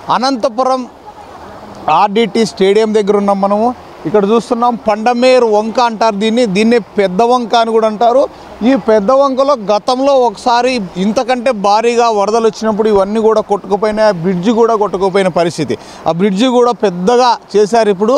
Anantapuram RDT stadium దగ్గర ఉన్నాం మనము ఇక్కడ చూస్తున్నాం పండమేరు వంక అంటారు దీన్ని దీన్నే పెద్ద వంక అని కూడా అంటారు ఈ పెద్ద వంకలో గతంలో ఒకసారి ఇంతకంటే భారీగా వరదలు వచ్చినప్పుడు ఇవన్నీ కూడా కొట్టుకుపోయిన బ్రిడ్జి కూడా కొట్టుకుపోయిన పరిస్థితి ఆ బ్రిడ్జి కూడా పెద్దగా చేశారు ఇప్పుడు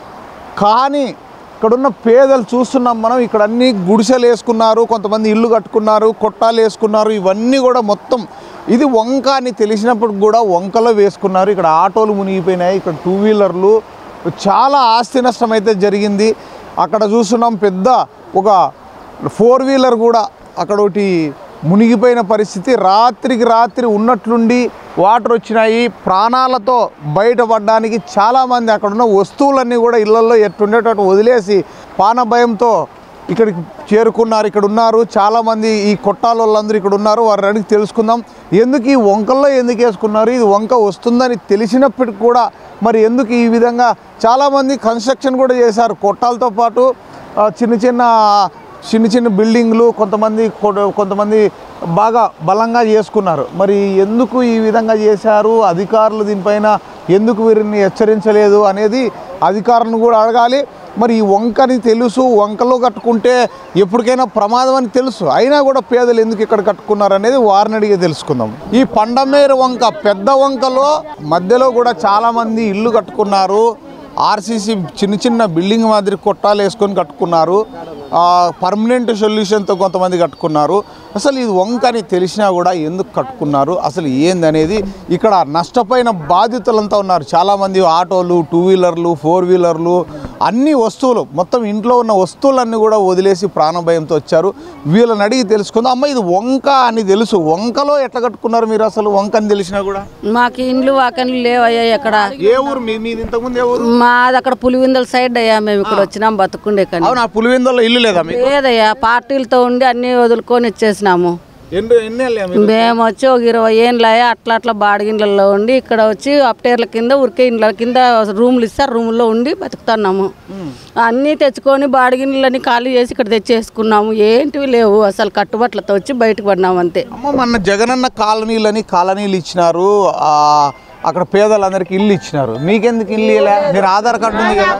కానీ ఇక్కడున్న పేదలు చూస్తున్నాం మనం ఇక్కడ అన్ని గుడిసెలు వేసుకున్నారు కొంతమంది ఇల్లు కట్టుకున్నారు కొట్టాలు వేసుకున్నారు ఇవన్నీ కూడా మొత్తం ఇది వంక అని తెలిసినప్పుడు కూడా వంకలో వేసుకున్నారు ఇక్కడ ఆటోలు మునిగిపోయినాయి ఇక్కడ టూ వీలర్లు చాలా ఆస్తి నష్టం అయితే జరిగింది అక్కడ చూస్తున్నాం పెద్ద ఒక ఫోర్ వీలర్ కూడా అక్కడ ఒకటి మునిగిపోయిన పరిస్థితి రాత్రికి రాత్రి ఉన్నట్లుండి వాటర్ వచ్చినాయి ప్రాణాలతో బయటపడడానికి చాలామంది అక్కడ ఉన్న వస్తువులన్నీ కూడా ఇళ్లలో ఎట్టుండేటట్టు వదిలేసి పాన భయంతో ఇక్కడికి చేరుకున్నారు ఇక్కడ ఉన్నారు చాలామంది ఈ కొట్టాల వాళ్ళందరూ ఇక్కడ ఉన్నారు వారిని అడిగి తెలుసుకుందాం ఎందుకు ఈ వంకల్లో ఎందుకు వేసుకున్నారు ఇది వంక వస్తుందని తెలిసినప్పటికి కూడా మరి ఎందుకు ఈ విధంగా చాలామంది కన్స్ట్రక్షన్ కూడా చేశారు కొట్టాలతో పాటు ఆ, చిన్న చిన్న చిన్న చిన్న బిల్డింగ్లు కొంతమంది కొ- కొంతమంది బాగా బలంగా చేసుకున్నారు మరి ఎందుకు ఈ విధంగా చేశారు అధికారులు దీనిపైన ఎందుకు వీరిని హెచ్చరించలేదు అనేది అధికారులను కూడా అడగాలి మరి ఈ వంకని తెలుసు వంకలో కట్టుకుంటే ఎప్పటికైనా ప్రమాదం అని తెలుసు అయినా కూడా పేదలు ఎందుకు ఇక్కడ కట్టుకున్నారు అనేది వారిని అడిగి తెలుసుకుందాం ఈ పండమేరు వంక పెద్ద వంకలో మధ్యలో కూడా చాలామంది ఇల్లు కట్టుకున్నారు ఆర్సీసీ చిన్న చిన్న బిల్డింగ్ మాదిరి కొట్టాలు వేసుకొని కట్టుకున్నారు పర్మనెంట్ సొల్యూషన్తో కొంతమంది కట్టుకున్నారు అసలు ఇది వంక అని తెలిసినా కూడా ఎందుకు కట్టుకున్నారు అసలు ఏందనేది ఇక్కడ నష్టపోయిన బాధితులంతా ఉన్నారు చాలామంది ఆటోలు టూ వీలర్లు ఫోర్ వీలర్లు అన్ని వస్తువులు మొత్తం ఇంట్లో ఉన్న వస్తువులన్నీ కూడా వదిలేసి ప్రాణభయంతో వచ్చారు వీళ్ళని అడిగి తెలుసుకుందాం అమ్మ ఇది వంక అని తెలుసు వంకలో ఎట్లా కట్టుకున్నారు మీరు అసలు వంక అని తెలిసినా కూడా మాకు ఇండ్లు వాకన్లు లేవయ్యా ఇక్కడ ఏ ఊరు మీ మీది ఇంతకుముందు ఏ ఊరు మాది అక్కడ పులివిందల సైడ్ అయ్యా మేము ఇక్కడ వచ్చినాం బతుకుండే కానీ అవునా పులివెందుల్లో ఇల్లు లేదా మీకు లేదయ్యా పార్టీలతో ఉండి అన్ని వదులుకొని వచ్చేసినాము ఎన్ని ఎన్ని ఏళ్ళే మీకు? మేము వచ్చి ఒక ఇరవై ఏళ్ళయ్యా అట్లా అట్లా బాడిగిండ్లలో ఉండి ఇక్కడ వచ్చి అప్టేర్ల కింద ఉరికే ఇండ్ల కింద రూములు ఇస్తారు రూముల్లో ఉండి బతుకుతున్నాము అన్నీ తెచ్చుకొని బాడిగిండ్లన్నీ ఖాళీ చేసి ఇక్కడ తెచ్చేసుకున్నాము ఏంటివి లేవు అసలు కట్టుబట్లతో వచ్చి బయటకు పడినాము అంతే అమ్మ మొన్న జగనన్న కాలనీలని కాలనీలు ఇచ్చినారు ఆ, అక్కడ పేదలందరికీ ఇల్లు ఇచ్చినారు మీకెందుకు ఇల్లు ఇలా మీరు ఆధార్ కార్డు ఉంది కదా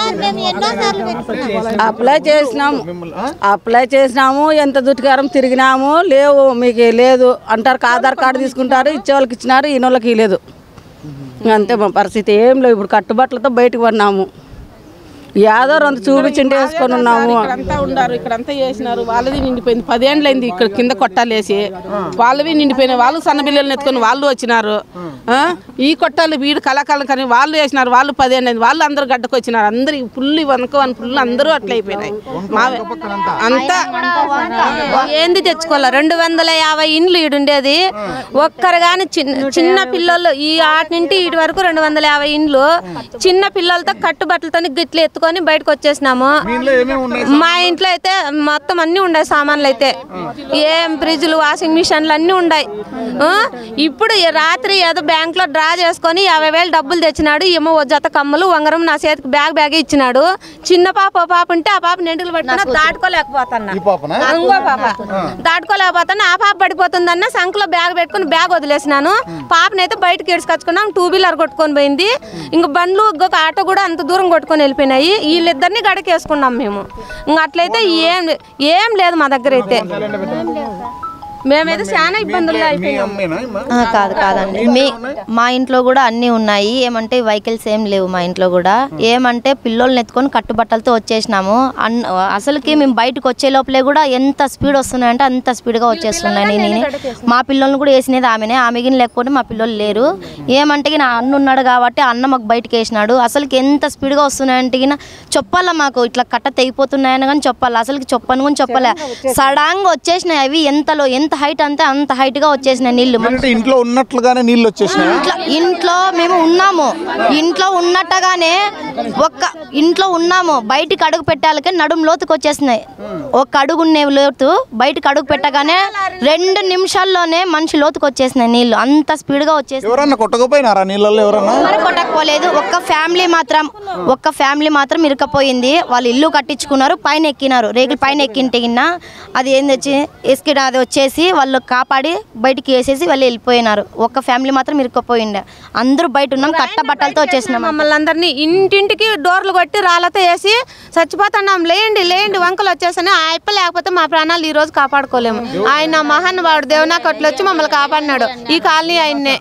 అప్లై చేసినాము అప్లై చేసినాము ఎంత దుటికారం తిరిగినాము లేవు మీకు లేదు అంటారు ఆధార్ కార్డు తీసుకుంటారు ఇచ్చే వాళ్ళకి ఇచ్చినారు ఈయన వాళ్ళకి ఇవ్వలేదు అంతే మా పరిస్థితి ఏం లేవు ఇప్పుడు కట్టుబట్టలతో బయటకు పడినాము యాదో రెండు చూపించిండి వేసుకొని ఉన్నాము ఇక్కడంతా ఉండారు ఇక్కడంతా చేసినారు వాళ్ళది నిండిపోయింది పదేండ్లైంది ఇక్కడ కింద కొట్టాలేసి వాళ్ళవి నిండిపోయినాయి వాళ్ళు సన్న బిల్లలు ఎత్తుకొని వాళ్ళు వచ్చినారు ఆ? ఈ కొట్టాలు వీడు కళాకాలం కానీ వాళ్ళు వేసినారు వాళ్ళు పదేండ్లైంది వాళ్ళు అందరూ గడ్డకు వచ్చినారు అందరు పుల్లు వనక వన్ పుల్లు అందరూ అట్లా అయిపోయినాయి మావే అంతా ఏంది తెచ్చుకోవాలి రెండు వందల యాభై ఇండ్లు ఈడుండేది ఒక్కరు కానీ చిన్న చిన్న పిల్లలు ఈ ఆట నుండి ఇటు వరకు రెండు వందల యాభై ఇండ్లు చిన్న పిల్లలతో కట్టుబట్టలతో గిట్లు ఎత్తుకొని బయటకు వచ్చేసినాము ఇంట్లో ఏమేమి ఉన్నాయి మా ఇంట్లో అయితే మొత్తం అన్ని ఉన్నాయి సామాన్లు అయితే ఏం ఫ్రిడ్జ్లు వాషింగ్ మిషన్లు అన్నీ ఉన్నాయి ఆ, ఇప్పుడు ఈ రాత్రి ఏదో బ్యాంక్ లో డ్రా చేసుకొని యాభై వేలు డబ్బులు తెచ్చినాడు ఏమో ఓ జత కమ్మలు ఉంగరం నా చేతికి బ్యాగ్ బ్యాగ్ ఇచ్చినాడు చిన్న పాప ఓ పాప ఉంటే ఆ పాప నెంటులు పట్టుకున్నా దాటుకోలేకపోతున్నా ఈ పాపనా ఇంకో పాప దాటుకోలేకపోతాను ఆ పాప పడిపోతుందన్న సంఖలో బ్యాగ్ పెట్టుకుని బ్యాగ్ వదిలేసినాను పాపనైతే బయటకి ఏడ్చుకొచ్చుకున్నాం టూ వీలర్ కొట్టుకొని పోయింది ఇంక బండ్లు ఇంకొక ఆటో కూడా అంత దూరం కొట్టుకొని వెళ్ళిపోయినాయి వీళ్ళిద్దరిని గడకేసుకున్నాం మేము ఇంక అట్లయితే ఏం ఏం లేదు మా దగ్గర అయితే మేమైతే చాలా ఇబ్బందులు మీ అయిపోయినాం అమ్మేనా ఇమ్మా? ఆ, కాదు కాదండి మీ మా ఇంట్లో కూడా అన్నీ ఉన్నాయి ఏమంటే వెహికల్స్ ఏం లేవు మా ఇంట్లో కూడా ఏమంటే పిల్లోల్ని ఎత్తుకొని కట్టుబట్టలతో వచ్చేసినాము అన్ అసలుకి మేము బయటకు వచ్చే లోపలే కూడా ఎంత స్పీడ్ వస్తున్నాయంటే అంత స్పీడ్గా వచ్చేస్తున్నాయి నేను మా పిల్లల్ని కూడా వేసినది ఆమెనే ఆమెకి లేకపోతే మా పిల్లలు లేరు ఏమంటే నా అన్న ఉన్నాడు కాబట్టి అన్న మాకు బయటకు వేసినాడు అసలుకి ఎంత స్పీడ్గా వస్తున్నాయంటే గిన చెప్పాలా మాకు ఇట్లా కట్ట తెగిపోతున్నాయని కానీ చెప్పాలి అసలుకి చెప్పను కూడా చెప్పలే సడన్గా వచ్చేసినాయి అవి ఎంతలో ఎంత హైట్ అంతే అంత హైట్గా వచ్చేసినాయి నీళ్ళు అంటే ఇంట్లో ఉన్నట్లుగానే నీళ్ళు వచ్చేసినాయి ఇంట్లో ఇంట్లో మేము ఉన్నాము ఇంట్లో ఉన్నట్టుగానే ఒక్క ఇంట్లో ఉన్నాము బయటికి అడుగు పెట్టాలకే నడుము లోతుకు వచ్చేసినాయి ఒక అడుగు ఉండే లోతు బయటికి అడుగు పెట్టగానే రెండు నిమిషాల్లోనే మనిషి లోతుకు వచ్చేసినాయి నీళ్ళు అంత స్పీడ్గా వచ్చేసినాయి ఎవరన్నా కొట్టకపోయినారా నీళ్ళల్లో ఎవరన్నా ఎవరు కొట్టకపోలేదు ఒక్క ఫ్యామిలీ మాత్రం ఒక్క ఫ్యామిలీ మాత్రం ఇరుకపోయింది వాళ్ళు ఇల్లు కట్టించుకున్నారు పైన ఎక్కినారు రేకులు పైన ఎక్కింటే గిన్న అది ఏంది వచ్చి ఎస్కిన అది వచ్చేసి అనేసి వాళ్ళు కాపాడి బయటికి వేసేసి వాళ్ళు వెళ్ళిపోయినారు ఒక్క ఫ్యామిలీ మాత్రం ఇరుక్కుపోయిండే అందరూ బయట ఉన్నాం కట్ట బట్టలతో వచ్చేసినాం మమ్మల్ని అందరినీ ఇంటింటికి డోర్లు కొట్టి రాళ్ళతో వేసి చచ్చిపోతున్నాం లేండి లేండి వంకలు వచ్చేసని ఆ అప్ప లేకపోతే మా ప్రాణాలు ఈ రోజు కాపాడుకోలేము ఆయన మహానుభావుడు దేవనాకట్లు వచ్చి మమ్మల్ని కాపాడినాడు ఈ కాలనీ ఆయన్నే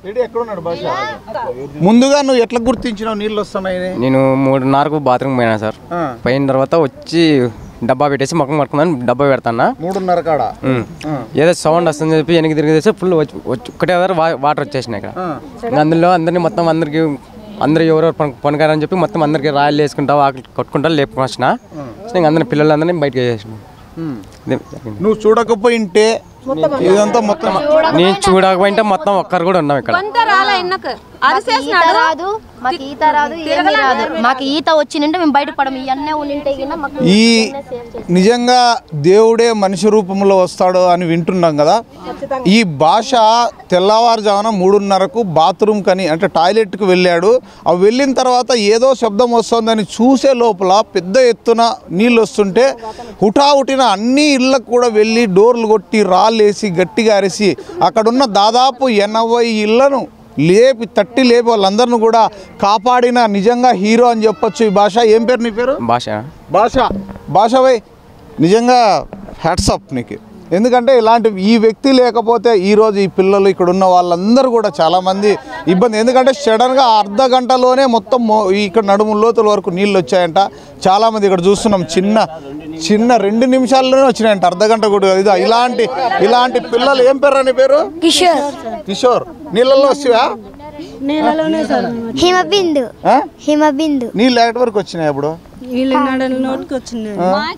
ముందుగా నువ్వు ఎట్లా గుర్తించినావు నీళ్ళు వస్తున్నాయి నేను మూడున్నరకు బాత్రూమ్ పోయినా సార్ ఆ. పోయిన తర్వాత వచ్చి డబ్బా పెట్టేసి ముఖం కట్టుకుందని డబ్బా పెడతానా మూడున్నర కాడ ఉమ్. ఏదో సౌండ్ వస్తుంది చెప్పి వెనక్కి తిరిగి ఫుల్ వచ్చి వచ్చి- ఒకటే వారు వాటర్ వచ్చేసినాయి ఇక్కడ ఇంకా అందులో అందరినీ మొత్తం అందరికి అందరు ఎవరెవరు పను పనుకారని చెప్పి మొత్తం అందరికి రాయలు వేసుకుంటా ఆకలి కొట్టుకుంటా లేపుకొని వచ్చిన ఇంకా అందరిని పిల్లలందరినీ బయటకు వేసేసిన ఇదే జరిగింది. నువ్వు చూడకపోయింటే ఇదంతా మొత్తం నేను చూడకపోయింటే మొత్తం ఒక్కరు కూడా ఉన్నాం ఇక్కడ కొంత రాలా ఇన్నకు ఈత అరిసేసినాడు రాదు మాకు ఈత రాదు ఏమీ రాదు మాకు ఈత వచ్చిందంటే మేము బయట పడము ఇవన్నీ ఉండింటే గిన మాకు ఈ నిజంగా దేవుడే మనిషి రూపంలో వస్తాడు అని వింటున్నాం కదా ఈ భాష తెల్లవారుజామున మూడున్నరకు బాత్రూమ్ కని అంటే టాయిలెట్కి వెళ్ళాడు అవి వెళ్ళిన తర్వాత ఏదో శబ్దం వస్తుందని చూసే లోపల పెద్ద ఎత్తున నీళ్ళు వస్తుంటే హుటాహుటిన అన్ని ఇళ్ళకు కూడా వెళ్ళి డోర్లు కొట్టి రాళ్ళేసి గట్టిగా అరిసి అక్కడున్న దాదాపు ఎనభై ఇళ్లను లేపి తట్టి లేపి వాళ్ళందరిని కూడా కాపాడిన నిజంగా హీరో అని చెప్పొచ్చు ఈ భాష ఏం పేరు నీ పేరు భాష భాష భాషవై నిజంగా హ్యాట్సప్ నీకు ఎందుకంటే ఇలాంటి ఈ వ్యక్తి లేకపోతే ఈరోజు ఈ పిల్లలు ఇక్కడ ఉన్న వాళ్ళందరూ కూడా చాలామంది ఇబ్బంది ఎందుకంటే సడన్గా అర్ధ గంటలోనే మొత్తం మో- ఇక్కడ నడుము లోతుల వరకు నీళ్ళు వచ్చాయంట చాలామంది ఇక్కడ చూస్తున్నాం చిన్న చిన్న రెండు నిమిషాల్లోనే వచ్చినాయంట అర్ధ గంట కూడా కాదు. ఇది ఇలాంటి ఇలాంటి పిల్లలు ఏం పేరు అని పేరు కిషోర్ కిషోర్ నీళ్ళల్లో వస్తాయా నీళ్ళలోనే సార్ హిమబిందు ఆ? హిమబిందు నీళ్ళు ఎక్కడి వరకు వచ్చినాయి అప్పుడు వీళ్ళు నడల నోటికి వచ్చినాయి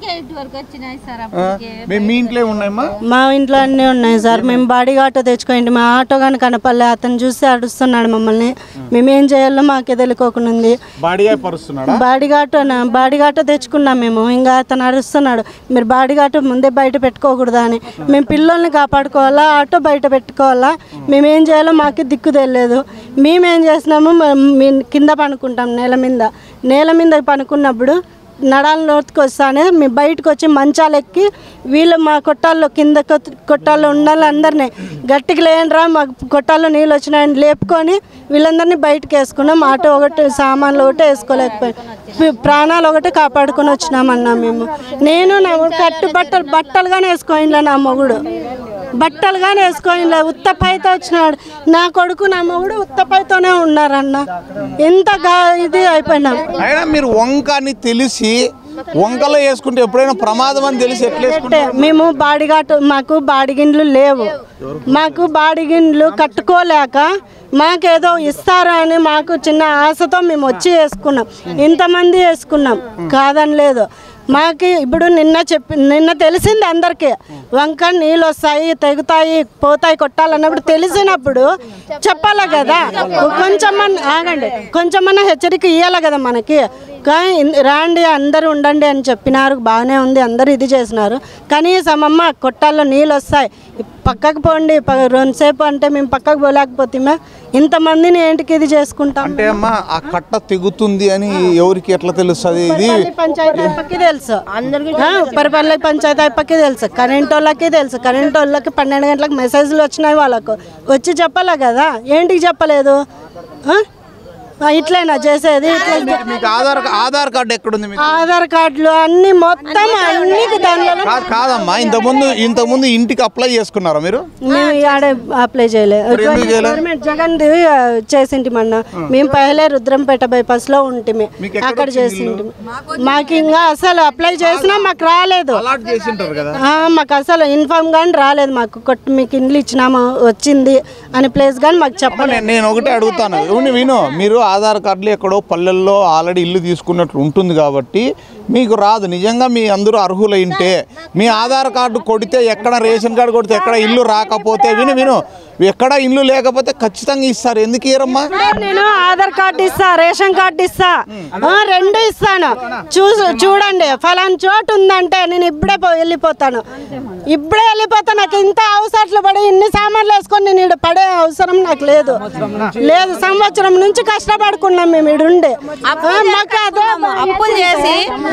ఆ? మీ మీ ఇంట్లో ఉన్నాయమ్మా మా ఇంట్లో అన్నీ ఉన్నాయి సార్ మేము బాడీగా ఆటో తెచ్చుకోండి మా ఆటో కానీ కనపల్లే అతను చూసి అడుస్తున్నాడు మమ్మల్ని మేమేం చేయాలో మాకే తెలియకోకుండా ఉంది బాడీగా పరుస్తున్నాడా బాడీగా ఆటో బాడీగా ఆటో తెచ్చుకున్నాం మేము ఇంకా అతను అరుస్తున్నాడు మీరు బాడీగా ఆటో ముందే బయట పెట్టుకోకూడదా అని మేము పిల్లల్ని కాపాడుకోవాలా ఆటో బయట పెట్టుకోవాలా మేమేం చేయాలో మాకు దిక్కు తెలియలేదు మేమేం చేసినాము మ- మీ కింద పనుకుంటాం నేల మీద నేల మీద పనుకున్నప్పుడు నడాల లోతుకు వస్తానే మేము బయటకు వచ్చి మంచాలు ఎక్కి వీళ్ళు మా కొట్టాల్లో కింద కొత్- కొట్టాల్లో ఉండాలి అందరినీ గట్టికి లేయండిరా మా కొట్టాల్లో నీళ్ళు వచ్చినాయని లేపుకొని వీళ్ళందరినీ బయటకు వేసుకున్నాం ఆటో ఒకటి సామాన్లు ఒకటి వేసుకోలేకపోయాం ప్రాణాలు ఒకటి కాపాడుకొని వచ్చినామన్నా మేము నేను నా మొగుడు కట్టు బట్టలు బట్టలుగానే వేసుకోయినా నా మొగుడు బట్టలుగానే వేసుకోయినా ఉత్తపైతో వచ్చినాడు నా కొడుకు నా మొగుడు ఉత్తపైతోనే ఉన్నారన్న ఎంత గా ఇది అయిపోయినాం అయినా మీరు వంక అని తెలిసి వంకలో వేసుకుంటే ఎప్పుడైనా ప్రమాదం అని తెలిసి ఎట్లా అంటే వేసుకుంటారు మేము బాడిగాటు మాకు బాడిగిండ్లు లేవు మాకు బాడిగిండ్లు కట్టుకోలేక మాకేదో ఇస్తారా అని మాకు చిన్న ఆశతో మేము వచ్చి వేసుకున్నాం ఇంతమంది వేసుకున్నాం కాదని లేదు మాకు ఇప్పుడు నిన్న చెప్పి నిన్న తెలిసింది అందరికీ వంక నీళ్ళు వస్తాయి తెగుతాయి పోతాయి కొట్టాలన్నప్పుడు తెలిసినప్పుడు చెప్పాలి కదా కొంచెమన్నా ఆగండి కొంచెమన్నా హెచ్చరిక ఇవ్వాలి కదా మనకి కానీ ఇన్- రాండి అందరూ ఉండండి అని చెప్పినారు బాగానే ఉంది అందరూ ఇది చేసినారు కనీసం అమ్మ కొట్టాల్లో నీళ్ళు వస్తాయి పక్కకు పోండి ప- రెండుసేపు అంటే మేము పక్కకు పోలేకపోతే ఇంతమందిని ఏంటికి ఇది చేసుకుంటాం అంటే అమ్మా ఆ కట్ట తెగుతుంది అని ఎవరికి ఎట్లా తెలుస్తుంది ఇది పల్లి పంచాయతీ అప్పకి తెలుసు ఆ, పరిపల్లి పంచాయతీ అప్పకి తెలుసు కరెంట్ వాళ్ళకి తెలుసు కరెంట్ వాళ్ళకి పన్నెండు గంటలకు మెసేజ్లు వచ్చినాయి వాళ్ళకు వచ్చి చెప్పాలి కదా ఏంటికి చెప్పలేదు ఆ? ఆ, ఇట్లేనా చేసేది ఇట్లా మీకు ఆధార్ ఆధార్ కార్డు ఎక్కడుంది మీకు ఆధార్ కార్డులు అన్ని మొత్తం అన్ని దానిలో కాదు కాదమ్మా ఇంతకుముందు ఇంతకుముందు ఇంటికి అప్లై చేసుకున్నారా మీరు మేము ఆడ అప్లై చేయలేదు మరి ఎందుకు చేయలే? గవర్నమెంట్ జగన్ది చేసింటి మొన్న మేము పహలే రుద్రంపేట బైపాస్ లో ఉంటిమి మీకు ఎక్కడ అక్కడ వచ్చింది చేసింటి మాకు ఇంకా అసలు అప్లై చేసినా మాకు రాలేదు అలాట్ చేసింటారు కదా ఆ, మాకు అసలు ఇన్ఫామ్ కానీ రాలేదు మాకు కొట్టు మీకు ఇండ్లు ఇచ్చినాము వచ్చింది అని ప్లేస్ కానీ మాకు అమ్మ, చెప్పలేదు నేను నేను ఒకటే అడుగుతాను విను విను మీరు ఆధార్ కార్డులు ఎక్కడో పల్లెల్లో ఆల్రెడీ ఇల్లు తీసుకున్నట్లు ఉంటుంది కాబట్టి మీకు రాదు నిజంగా మీ అందరూ అర్హులైంటే మీ ఆధార్ కార్డు కొడితే ఎక్కడ రేషన్ కార్డు కొడితే ఎక్కడ ఇల్లు రాకపోతే విను విను ఎక్కడ ఇల్లు లేకపోతే ఖచ్చితంగా ఇస్తారు ఎందుకు ఇయ్యరమ్మా నేను ఆధార్ కార్డు ఇస్తా రేషన్ కార్డు ఇస్తా ఆ, రెండు ఇస్తాను చూసు చూడండి ఫలానా చోటు ఉందంటే నేను ఇప్పుడే పో- వెళ్ళిపోతాను ఇప్పుడే వెళ్ళిపోతాను నాకు ఇంత అవసరాలు పడి ఇన్ని సామాన్లు వేసుకొని నేను ఇక్కడ పడే అవసరం నాకు లేదు లేదు సంవత్సరం నుంచి కష్టపడుకున్నాం మేము ఇడుండి ఆ, మాకు అదే అప్పులు చేసి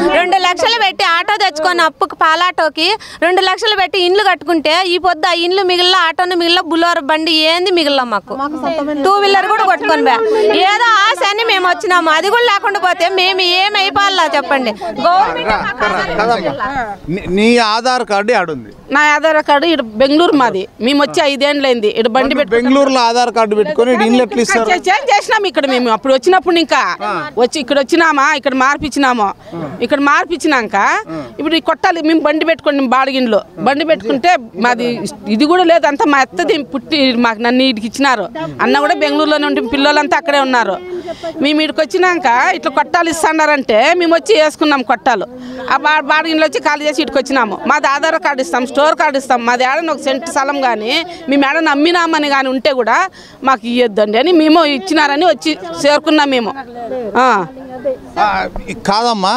రెండు లక్షలు పెట్టి ఆటో తెచ్చుకొని అప్పుకి పాలాటోకి రెండు లక్షలు పెట్టి ఇండ్లు కట్టుకుంటే ఈ పొద్దు ఆ ఇండ్లు మిగిలిన ఆటోని మిగిలిన బులోర్ బండి ఏంది మిగిలిన మాకు టూ వీలర్ కూడా కొట్టుకొని బా ఏదో ఆశ అని మేము వచ్చినాము అది కూడా లేకుండా పోతే మేము ఏమైపోవాలా చెప్పండి గవర్నమెంట్ మాకు కదమ్మా నీ- నీ ఆధార్ కార్డు ఆడుంది నా ఆధార్ కార్డు ఇటు బెంగళూరు మాది మేము వచ్చి ఐదేండ్లైంది ఇటు బండి పెట్టి బెంగళూరులో ఆధార్ కార్డు పెట్టుకొని ఇల్లు ఎట్లా ఇస్తారు చేంజ్ చేసినాం ఇక్కడ మేము అప్పుడు వచ్చినప్పుడు ఇంకా వచ్చి ఇక్కడ వచ్చినామా ఇక్కడ మార్పిచ్చినాము ఇక్కడ మార్పిచ్చినాక ఇప్పుడు ఈ కొట్టాలి మేము బండి పెట్టుకోండి బాడిగిన్లో బండి పెట్టుకుంటే మాది ఇది కూడా లేదు అంతా మా అత్తది పుట్టి మాకు నన్ను ఇటుకి ఇచ్చినారు అన్న కూడా బెంగళూరులోనే ఉంటే పిల్లలంతా అక్కడే ఉన్నారు మేము ఇక్కడికి వచ్చినాక ఇట్లా కొట్టాలు ఇస్తాడారంటే మేము వచ్చి వేసుకున్నాం కొట్టాలు ఆ బా బాడిగిన్లో వచ్చి ఖాళీ చేసి ఇటుకు వచ్చినాము మాది ఆధార్ కార్డు ఇస్తాం స్టోర్ కార్డు ఇస్తాం మాది ఏడన్నా ఒక సెంట్ స్థలం కానీ మేము ఏడన్నా అమ్మినామని కానీ ఉంటే కూడా మాకు ఇవ్వద్దండి అని మేము ఇచ్చినారని వచ్చి చేరుకున్నాం మేము ఆ. ఆ, ఇ- కాదమ్మా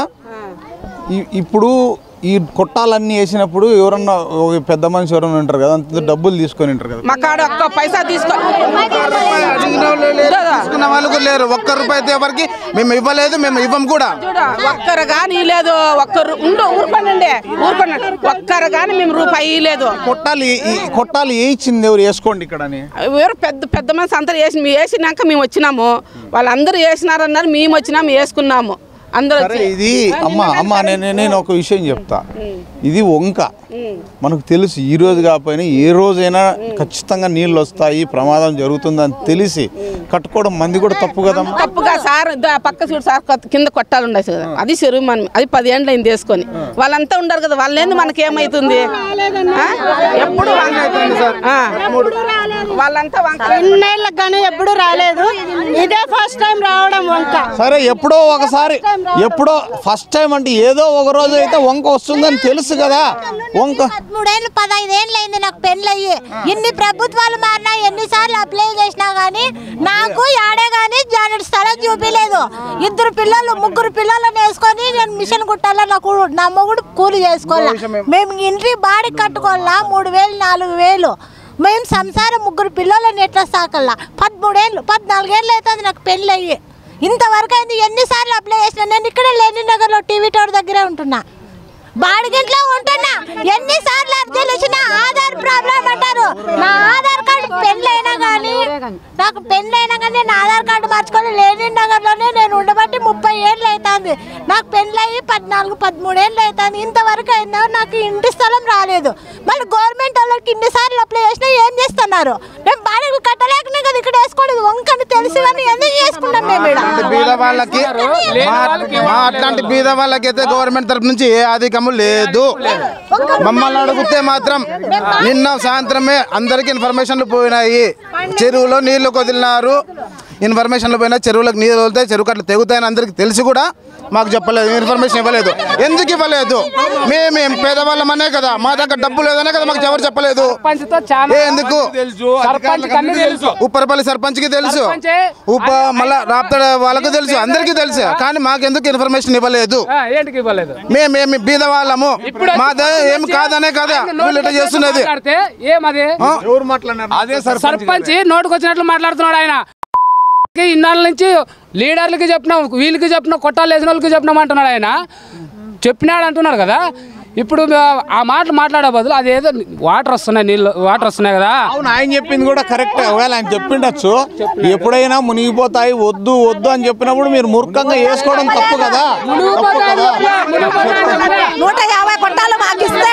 ఈ- ఇప్పుడు ఈ కొట్టాలన్నీ వేసినప్పుడు ఎవరన్నా ఒక పెద్ద మనిషి ఎవరన్నా ఉంటారు కదా అంత డబ్బులు తీసుకొని ఉంటారు కదా మా కాడ ఒక్క పైసా తీసుకో అడిగిన వాళ్ళు లేరు, తీసుకున్న వాళ్ళు కూడా లేరు ఒక్క రూపాయి అయితే ఎవరికి మేము ఇవ్వలేదు మేము ఇవ్వం కూడా చూడు ఒక్కరు కానీ లేదు ఒక్కరు ఉండు ఊరుకోనండి ఊరుకోనండి ఒక్కరు కానీ మేము రూపాయి లేదు కొట్టాలి ఈ కొట్టాలి ఏ ఇచ్చింది ఎవరు వేసుకోండి ఇక్కడ అని ఎవరు పెద్ద పెద్ద మనిషి అందరు వేసి మేము వేసినాక మేము వచ్చినాము వాళ్ళందరూ వేసినారన్నారు మేము వచ్చినాము వేసుకున్నాము అందరూ సరే వచ్చి ఇది అమ్మ అమ్మ నేను నేను ఒక విషయం చెప్తా ఇది వంక మనకు తెలుసు ఈ రోజు కాకపోయినా ఏ రోజైనా ఖచ్చితంగా నీళ్ళు వస్తాయి ప్రమాదం జరుగుతుందని తెలిసి కట్టుకోవడం మంది కూడా తప్పు కదమ్మా తప్పుగా సార్ దా పక్క చూడు సార్ కొత్త- కింద కొట్టాలి ఉండే కదా అది చెరువు మనం అది పది ఏండ్లు అయింది వేసుకొని వాళ్ళంతా ఉండరు కదా వాళ్ళేంది మనకి ఏమైతుంది ఆ? ఎప్పుడు వంక- ఆ. వాళ్ళంతా వంక ఇన్నేళ్ళకి కానీ ఎప్పుడు రాలేదు ఇదే ఫస్ట్ టైం రావడం వంక సరే ఎప్పుడో ఒకసారి ఎప్పుడో ఫస్ట్ టైం అంటే ఏదో ఒక రోజు అయితే వంక వస్తుందని తెలుసు కదా వంక పదమూడేళ్ళు పదహైదేళ్ళు అయింది నాకు పెళ్ళయ్యి ఇన్ని ప్రభుత్వాలు మారినా ఎన్నిసార్లు అప్లై చేసినా గానీ నాకు ఆడే గానీ జానెట్ స్థలం చూపించలేదు ఇద్దరు పిల్లలు ముగ్గురు పిల్లలను వేసుకొని నేను మిషన్ కుట్టాలా నాకు నా మొగుడు కూలి చేసుకోవాలా మేము ఇంటి బాడీ కట్టుకోవాలా మూడు వేలు నాలుగు వేలు మేము సంసారం ముగ్గురు పిల్లలను ఎట్లా సాకల్లా పదమూడేళ్ళు పద్నాలుగేళ్ళు అవుతుంది నాకు పెళ్ళి అయ్యి ఇంతవరకు అయింది ఎన్నిసార్లు అప్లై చేసిన నేను ఇక్కడ లేని నగర్లో టీవీ టవర్ దగ్గరే ఉంటున్నా బాడిగింట్లో ఉంటున్నా ఎన్నిసార్లు అర్జీలు ఇచ్చినా ఆధార్ ప్రాబ్లం అంటారు నా ఆధార్ కార్డు పెళ్ళైనా కానీ నాకు పెళ్ళైనా కానీ నేను ఆధార్ కార్డు మార్చుకొని లేని నగర్లోనే నేను ఉండబట్టి ముప్పై ఏళ్ళు అవుతుంది నాకు పెళ్ళయి పద్నాలుగు పదమూడు ఏళ్ళు అవుతుంది ఇంతవరకు అయిందో నాకు ఇంటి స్థలం రాలేదు మళ్ళీ గవర్నమెంట్ వాళ్ళకి ఇన్నిసార్లు అప్లై చేసినా ఏం చేస్తున్నారు మేము బాడీలు కట్టలేకనే కదా ఇక్కడ వేసుకోలేదు వంకని తెలిసి కానీ ఎందుకు చేసుకున్నాం మేము అంటే ఇక్కడ బీద వాళ్ళకి మా- మా అట్లాంటి బీద వాళ్ళకి అయితే గవర్నమెంట్ తరపు నుంచి ఏ అధికము లేదు మమ్మల్ని అడిగితే మాత్రం నిన్న సాయంత్రమే అందరికి ఇన్ఫర్మేషన్లు పోయినాయి చెరువులో నీళ్లు వదిలినారు ఇన్ఫర్మేషన్లు పోయినా చెరువులకు నీళ్ళు వదిలితే చెరువు కట్లు తెగుతాయని అందరికి తెలిసి కూడా మాకు చెప్పలేదు ఇన్ఫర్మేషన్ ఇవ్వలేదు ఎందుకు ఇవ్వలేదు మేమేం పేదవాళ్ళమనే కదా మా దగ్గర డబ్బు లేదనే కదా మాకు ఎవరు చెప్పలేదు ఏ ఎందుకు ఉప్పరపల్లి సర్పంచ్ కి తెలుసు ఉప మళ్ళా రాప్తాడ వాళ్ళకు తెలుసు అందరికీ తెలుసు కానీ మాకెందుకు ఇన్ఫర్మేషన్ ఇవ్వలేదు ఏంటికి ఇవ్వలేదు మేమేమి బీద వాళ్ళము మా ఏమి కాదనే కదా వీళ్ళు ఇట్లా చేస్తున్నది మాట్లాడితే ఏమది ఎవరు మాట్లాడినారు అదే సార్ సర్పంచ్ నోటుకు వచ్చినట్లు మాట్లాడుతున్నాడు ఆయన ఇన్నాళ్ళ నుంచి లీడర్లకి చెప్పినాం వీళ్ళకి చెప్పినాం కొట్టాలు వేసిన వాళ్ళకి చెప్పినాం అంటున్నాడు ఆయన చెప్పినాడు అంటున్నాడు కదా ఇప్పుడు ఆ మాటలు మాట్లాడే బదులు అదేదో వాటర్ వస్తున్నాయి నీళ్ళు వాటర్ వస్తున్నాయి కదా అవును ఆయన చెప్పింది కూడా కరెక్ట్ ఒకవేళ ఆయన చెప్పిండొచ్చు ఎప్పుడైనా మునిగిపోతాయి వద్దు వద్దు అని చెప్పినప్పుడు మీరు మూర్ఖంగా వేసుకోవడం తప్పు కదా తప్పు కదా నూట యాభై కొట్టాలు మాకు ఇస్తే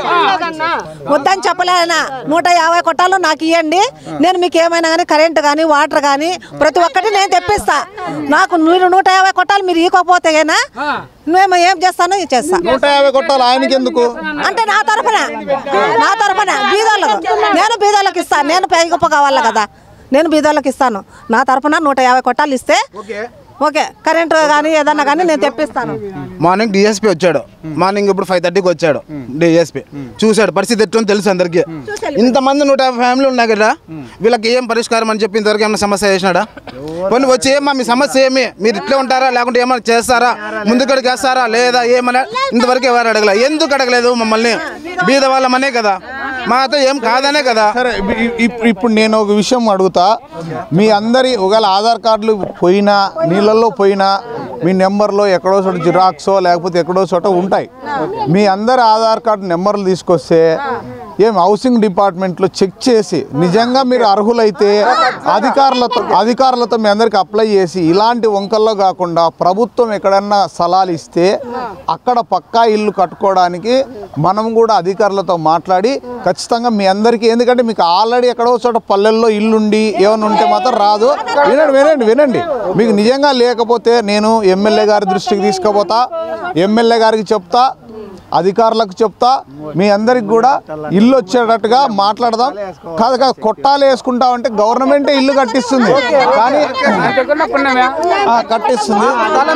వద్దని చెప్పలేనా నూట యాభై కొట్టాలు నాకు ఇవ్వండి నేను మీకు ఏమైనా కానీ కరెంట్ కానీ వాటర్ కానీ ప్రతి ఒక్కటి నేను తెప్పిస్తా నాకు మీరు నూట యాభై కొట్టాలు మీరు ఇవ్వకపోతే గనా మేము ఏం చేస్తానో ఇది చేస్తా నూట యాభై కొట్టాలి ఆయనకి ఎందుకు అంటే నా తరపున నా తరపున బీదోళ్ళకు నేను బీదోళ్ళకి ఇస్తాను నేను పైగొప్ప కావాలి కదా నేను బీదోళ్ళకి ఇస్తాను నా తరపున నూట యాభై కొట్టాలు ఇస్తే ఓకే కరెంట్ కానీ ఏదన్నా కానీ నేను తెప్పిస్తాను మార్నింగ్ డిఎస్పీ వచ్చాడు మార్నింగ్ ఇప్పుడు ఫైవ్ థర్టీకి వచ్చాడు డిఎస్పీ చూశాడు పరిస్థితి ఎట్టుందో తెలుసు అందరికి ఇంతమంది నూట యాభై ఫ్యామిలీ ఉన్నాయి కదా వీళ్ళకి ఏం పరిష్కారం అని చెప్పి ఇంతవరకు ఏమైనా సమస్య చేసినాడా కొన్ని వచ్చి ఏమా మీ సమస్య ఏమి మీరు ఇట్లే ఉంటారా లేకుంటే ఏమైనా చేస్తారా ముందుకడికి వేస్తారా లేదా ఏమన్నా ఇంతవరకు ఎవరు అడగలే ఎందుకు అడగలేదు మమ్మల్ని బీద వాళ్ళమనే కదా మాతో ఏం కాదనే కదా సరే ఇ- ఇప్- ఇప్పుడు నేను ఒక విషయం అడుగుతా మీ అందరి ఒకవేళ ఆధార్ కార్డులు పోయినా నీళ్ళల్లో పోయినా మీ నెంబర్లో ఎక్కడో చోట జిరాక్సో లేకపోతే ఎక్కడో చోట ఉంటాయి మీ అందరి ఆధార్ కార్డు నెంబర్లు తీసుకొస్తే ఏం హౌసింగ్ డిపార్ట్మెంట్లో చెక్ చేసి నిజంగా మీరు అర్హులైతే అధికారులతో అధికారులతో మీ అందరికి అప్లై చేసి ఇలాంటి వంకల్లో కాకుండా ప్రభుత్వం ఎక్కడన్నా స్థలాలు ఇస్తే అక్కడ పక్కా ఇల్లు కట్టుకోవడానికి మనం కూడా అధికారులతో మాట్లాడి ఖచ్చితంగా మీ అందరికీ ఎందుకంటే మీకు ఆల్రెడీ ఎక్కడో చోట పల్లెల్లో ఇల్లుండి ఏమైనా ఉంటే మాత్రం రాదు వినండి వినండి వినండి మీకు నిజంగా లేకపోతే నేను ఎమ్మెల్యే గారి దృష్టికి తీసుకుపోతా ఎమ్మెల్యే గారికి చెప్తా అధికారులకు చెప్తా మీ అందరికి కూడా ఇల్లు వచ్చేటట్టుగా మాట్లాడదాం కాదు కాదు కొట్టాలు వేసుకుంటా అంటే గవర్నమెంటే ఇల్లు కట్టిస్తుంది కానీ ఆ, కట్టిస్తుంది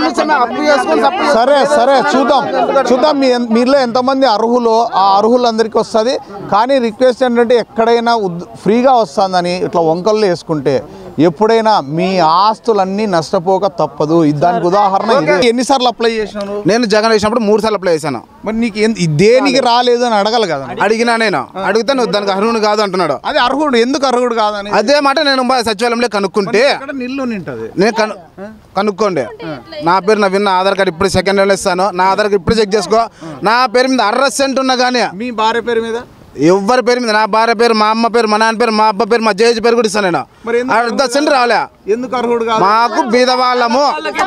సరే సరే చూద్దాం చూద్దాం మీ మీలో ఎంతమంది అర్హులో ఆ అర్హులందరికీ వస్తుంది కానీ రిక్వెస్ట్ ఏంటంటే ఎక్కడైనా ఉద్- ఫ్రీగా వస్తుందని ఇట్లా వంకల్లో వేసుకుంటే ఎప్పుడైనా మీ ఆస్తులన్నీ నష్టపోక తప్పదు ఇది దానికి ఉదాహరణ ఇది. ఎన్నిసార్లు అప్లై చేసినాను నేను జగన్ వేసినప్పుడు మూడు సార్లు అప్లై చేశాను మరి నీకు ఎన్- దేనికి రాలేదు అని అడగాలి కదా అడిగినా నేను అడిగితే నువ్వు దానికి అర్హుడు కాదు అంటున్నాడు అది అర్హుడు ఎందుకు అర్హుడు కాదని అదే మాట నేను బా- సచివాలయంలో కనుక్కుంటే ఇక్కడ నిల్లు నింటది నేను కను కనుక్కోండి నా పేరు నా విన్న ఆధార్ కార్డు ఇప్పుడు సెకండ్ హ్యాండ్ ఇస్తాను నా ఆధార్ కార్డు ఇప్పుడు చెక్ చేసుకో నా పేరు మీద అర్ర సెంట్ ఉన్నా కానీ మీ భార్య పేరు మీద ఎవరి పేరు మీద నా భార్య పేరు మా అమ్మ పేరు మా నాన్న పేరు మా అబ్బ పేరు మా జేజీ పేరు కూడా ఇస్తాను నేను మరి ఎందుకు అర్ధ సెంట్ రాలే ఎందుకు అర్హుడు కాదు మాకు బీద వాళ్ళము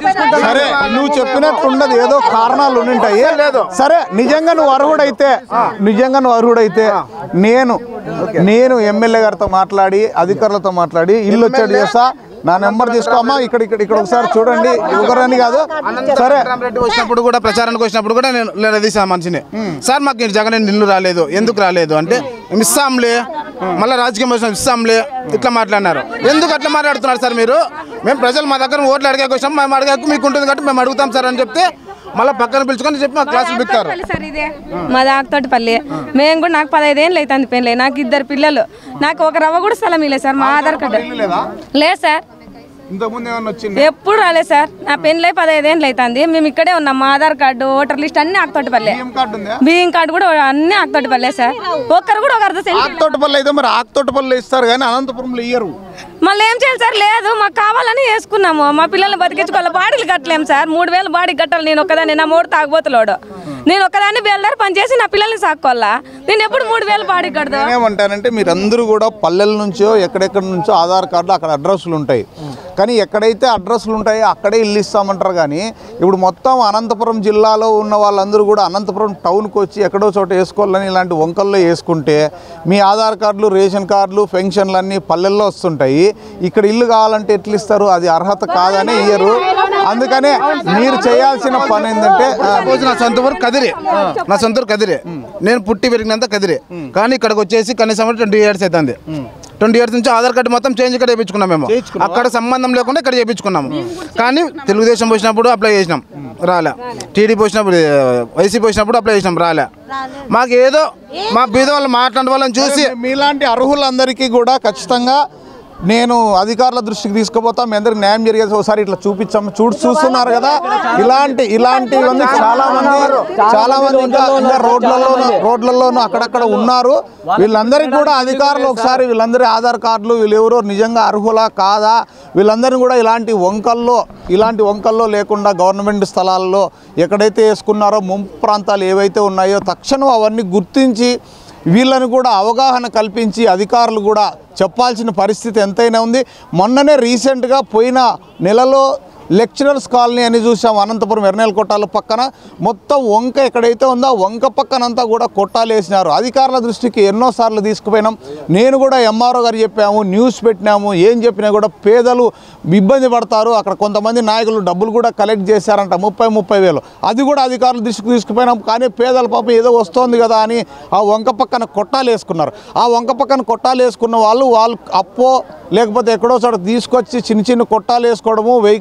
సరే నువ్వు చెప్పినట్టు ఉండదు ఏదో కారణాలు ఉండింటాయి సరే నిజంగా నువ్వు అర్హుడైతే నిజంగా నువ్వు అర్హుడైతే నేను నేను ఎమ్మెల్యే గారితో మాట్లాడి అధికారులతో మాట్లాడి ఇల్లు వచ్చేది చేస్తా నా నెంబర్ తీసుకోమ్మా ఇక్కడ ఇక్కడ ఇక్కడ ఒకసారి చూడండి ఒకరని కాదు సరే రెడ్డి వచ్చినప్పుడు కూడా ప్రచారానికి వచ్చినప్పుడు కూడా నేను నిలదీసా మనిషిని సార్ మాకు ఈ జగన్ ఇల్లు రాలేదు ఎందుకు రాలేదు అంటే "మేము ఇస్తాంలే మళ్ళీ రాజకీయం వచ్చిన ఇస్తాంలే ఇట్లా మాట్లాడినారు ఎందుకు అట్లా మాట్లాడుతున్నారు సార్ మీరు మేము ప్రజలు మా దగ్గర ఓట్లు అడిగాక వచ్చాం మేము అడిగాక మీకు ఉంటుంది కాబట్టి మేము అడుగుతాం సార్ అని చెప్తే మళ్ళీ పక్కన పిలుచుకొని చెప్పి మా క్లాసులు బిక్తారు పల్లి సార్ ఇదే మా దాకతోటి పల్లి మేము కూడా నాకు పదహైదు ఏళ్ళు అవుతుంది పెళ్ళి నాకు ఇద్దరు పిల్లలు నాకు ఒక రవ్వ కూడా స్థలం ఇలేదు సార్ మా ఆధార్ కార్డు లేదు సార్ ఇంతకుముందు ఏమన్నా వచ్చింది ఎప్పుడు రాలేదు సార్ నా పెళ్ళి పదహైదు ఏళ్ళు అవుతుంది మేము ఇక్కడే ఉన్నాం మా ఆధార్ కార్డు ఓటర్ లిస్ట్ అన్ని ఆకుతోటి పల్లె కార్డు ఉందా బియ్యం కార్డు కూడా అన్ని ఆకుతోటి పల్లె సార్ ఒక్కరు కూడా ఒక అర్ధ సెంట్ ఆకుతోటపల్లి అయితే మరి ఆకుతోటపల్లి ఇస్తారు కానీ అనంతపురంలో ఇయ్యరు మళ్ళీ ఏం చేయాలి సార్ లేదు మాకు కావాలని వేసుకున్నాము మా పిల్లల్ని బతికించుకోవాలి బాడీలు కట్టలేము సార్ మూడు వేలు బాడీ కట్టాలి నేను ఒక్కదాన్ని నా మూడు తాగుబోతులోడు నేను ఒక్కదాన్ని బేల్దారి పని చేసి నా పిల్లల్ని సాక్కోవాలా నేను ఎప్పుడు మూడు వేలు బాడీ కడదు నేనేమంటానంటే మీరందరూ కూడా పల్లెల నుంచో ఎక్కడెక్కడి నుంచో ఆధార్ కార్డులు అక్కడ అడ్రస్లు ఉంటాయి కానీ ఎక్కడైతే అడ్రస్లు ఉంటాయో అక్కడే ఇల్లు ఇస్తామంటారు కానీ ఇప్పుడు మొత్తం అనంతపురం జిల్లాలో ఉన్న వాళ్ళందరూ కూడా అనంతపురం టౌన్కి వచ్చి ఎక్కడో చోట వేసుకోవాలని ఇలాంటి వంకల్లో వేసుకుంటే మీ ఆధార్ కార్డులు రేషన్ కార్డులు పెన్షన్లు అన్నీ పల్లెల్లో వస్తుంటాయి ఇక్కడ ఇల్లు కావాలంటే ఎట్లా ఇస్తారు అది అర్హత కాదని ఇయ్యరు అందుకనే మీరు చేయాల్సిన పని ఏంటంటే ఆ, రోజు నా సొంత ఊరు కదిరి నా సొంత ఊరు కదిరి నేను పుట్టి పెరిగినంత కదిరి కానీ ఇక్కడికి వచ్చేసి కనీసం ట్వంటీ ఇయర్స్ అవుతుంది ట్వంటీ ఇయర్స్ నుంచి ఆధార్ కార్డు మొత్తం చేంజ్ ఇక్కడ చేయించుకున్నాం మేము అక్కడ సంబంధం లేకుండా ఇక్కడ చేయించుకున్నాము కానీ తెలుగుదేశం వచ్చినప్పుడు అప్లై చేసినాం రాలే టీడీపీ వచ్చినప్పుడు వైసీపీ వచ్చినప్పుడు అప్లై చేసినాం రాలే మాకు ఏదో మా బీద వాళ్ళు మాట్లాడే వాళ్ళని చూసి మీలాంటి అర్హులందరికీ కూడా ఖచ్చితంగా నేను అధికారుల దృష్టికి తీసుకుపోతా మీ అందరికి న్యాయం జరిగేది ఒకసారి ఇట్లా చూపించాము చూడు చూస్తున్నారు కదా ఇలాంటి ఇలాంటివన్నీ చాలా మంది చాలా మంది ఇంకా ఇంకా రోడ్లలోను రోడ్లలోను అక్కడక్కడ ఉన్నారు వీళ్ళందరికీ కూడా అధికారులు ఒకసారి వీళ్ళందరి ఆధార్ కార్డులు వీళ్ళు ఎవరో నిజంగా అర్హులా కాదా వీళ్ళందరినీ కూడా ఇలాంటి వంకల్లో ఇలాంటి వంకల్లో లేకుండా గవర్నమెంట్ స్థలాల్లో ఎక్కడైతే వేసుకున్నారో ముంపు ప్రాంతాలు ఏవైతే ఉన్నాయో తక్షణం అవన్నీ గుర్తించి వీళ్ళని కూడా అవగాహన కల్పించి అధికారులు కూడా చెప్పాల్సిన పరిస్థితి ఎంతైనా ఉంది మొన్ననే రీసెంట్గా పోయిన నెలలో లెక్చరర్స్ కాలనీ అని చూసాం అనంతపురం ఎర్నేల్ కొట్టాల పక్కన మొత్తం వంక ఎక్కడైతే ఉందో ఆ వంక పక్కనంతా కూడా కొట్టాలు వేసినారు అధికారుల దృష్టికి ఎన్నోసార్లు తీసుకుపోయినాం నేను కూడా ఎంఆర్ఓ గారు చెప్పాము న్యూస్ పెట్టినాము ఏం చెప్పినా కూడా పేదలు ఇబ్బంది పడతారు అక్కడ కొంతమంది నాయకులు డబ్బులు కూడా కలెక్ట్ చేశారంట ముప్పై ముప్పై వేలు అది కూడా అధికారుల దృష్టికి తీసుకుపోయినాం కానీ పేదల పాపం ఏదో వస్తోంది కదా అని ఆ వంక పక్కన కొట్టాలు వేసుకున్నారు ఆ వంక పక్కన కొట్టాలు వేసుకున్న వాళ్ళు వాళ్ళు అప్పో లేకపోతే ఎక్కడో చోట తీసుకొచ్చి చిన్న చిన్న కొట్టాలు వేసుకోవడము వెహికల్స్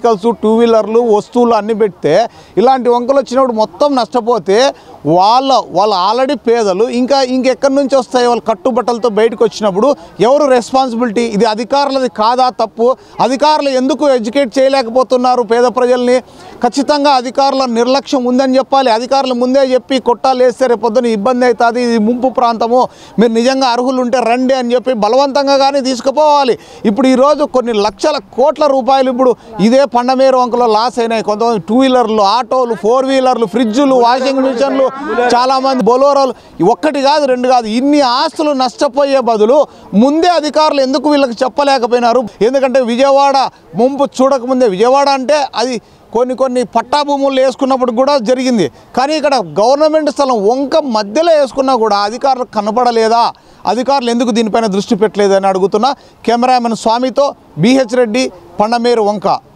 టూ వీలర్లు వస్తువులు అన్ని పెడితే ఇలాంటి వంకలు వచ్చినప్పుడు మొత్తం నష్టపోతే వాళ్ళ వాళ్ళు ఆల్రెడీ పేదలు ఇంకా ఇంకెక్కడి నుంచి వస్తాయి వాళ్ళు కట్టుబట్టలతో బయటకు వచ్చినప్పుడు ఎవరు రెస్పాన్సిబిలిటీ ఇది అధికారులది కాదా తప్పు అధికారులు ఎందుకు ఎడ్యుకేట్ చేయలేకపోతున్నారు పేద ప్రజల్ని ఖచ్చితంగా అధికారుల నిర్లక్ష్యం ఉందని చెప్పాలి అధికారులు ముందే చెప్పి కొట్టాలు వేస్తే రేపు పొద్దున ఇబ్బంది అవుతుంది ఇది ముంపు ప్రాంతము మీరు నిజంగా అర్హులు ఉంటే రండి అని చెప్పి బలవంతంగా కానీ తీసుకుపోవాలి ఇప్పుడు ఈరోజు కొన్ని లక్షల కోట్ల రూపాయలు ఇప్పుడు ఇదే పండమేరు వంకలో లాస్ అయినాయి కొంతమంది టూ వీలర్లు ఆటోలు ఫోర్ వీలర్లు ఫ్రిడ్జులు వాషింగ్ మిషన్లు చాలామంది బొలోరోలు ఒక్కటి కాదు రెండు కాదు ఇన్ని ఆస్తులు నష్టపోయే బదులు ముందే అధికారులు ఎందుకు వీళ్ళకి చెప్పలేకపోయినారు ఎందుకంటే విజయవాడ ముంపు చూడకముందే విజయవాడ అంటే అది కొన్ని కొన్ని పట్టా భూములు వేసుకున్నప్పుడు కూడా జరిగింది కానీ ఇక్కడ గవర్నమెంట్ స్థలం వంక మధ్యలో వేసుకున్నా కూడా అధికారులు కనపడలేదా అధికారులు ఎందుకు దీనిపైన దృష్టి పెట్టలేదని అడుగుతున్నా కెమెరామెన్ స్వామితో బీహెచ్ రెడ్డి పండమేరు వంక